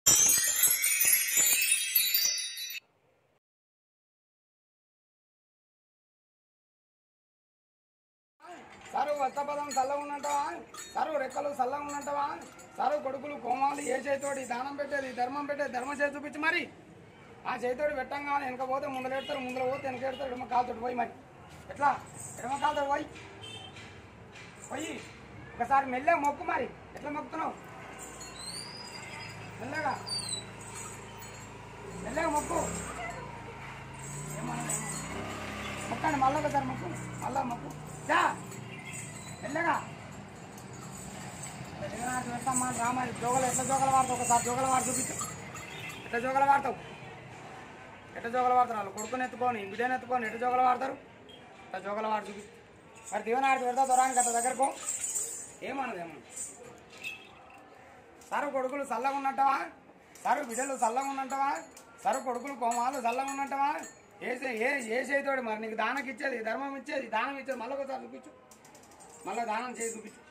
sir వస్తపదం చల్లగా ఉన్నట్టవా sir రెక్కలు చల్లగా ఉన్నట్టవా సారు కొడుకులు కోమాలు ఏ చేతోటి దానం పెట్టేది ధర్మం పెట్టేది ధర్మం చేతి చూపించి మరి ఆ చేతోటి పెట్టంగానే వెనక పోతే ముందర పెడతారు ముందర పోతే వెనక పెడతారు ఎడమ కాలుతోటి పోయి మరి ఎట్లా ఎడమ కాలుతోటి పోయి పోయి ఒకసారి మెల్లగా మొక్కు మరి ఎట్లా మొక్కుతున్నావు మెల్లగా మెల్లగా మొక్కు ఏమన్నా మొక్కండి మళ్ళీ ఒకసారి మొక్కు మళ్ళా మొక్కు జా మెల్లగా మెల్లగా పెడతామ్మా రామా జోగలు ఎట్లా జోగలు వాడతావు ఒకసారి జోగలు వాడు చూపించు ఎట్లా జోగలు వాడతావు ఎట్లా జోగలు వాడతారు వాళ్ళు కొడుకుని ఎత్తుకొని బిడ్డని ఎత్తుకొని ఎట్లా జోగలు వాడతారు ఎట్లా జోగలు వాడు చూపి మరి దీవెన ఆడికి పెడతా దొరానికి అట్లా దగ్గరకు ఏమన్నది ఏమన్నా సరు కొడుకులు చల్లగా ఉన్నట్టవా సరు బిడ్డలు చల్లగా ఉన్నట్టవా సరు కొడుకులు కోమాలు చల్లగా ఉన్నట్టవా ఏ చే- ఏ ఏ చేతోడు మరి నీకు దానకి ఇచ్చేది ధర్మం ఇచ్చేది దానం ఇచ్చేది మళ్ళీ ఒకసారి చూపించు మళ్ళీ దానం చేసి చూపించు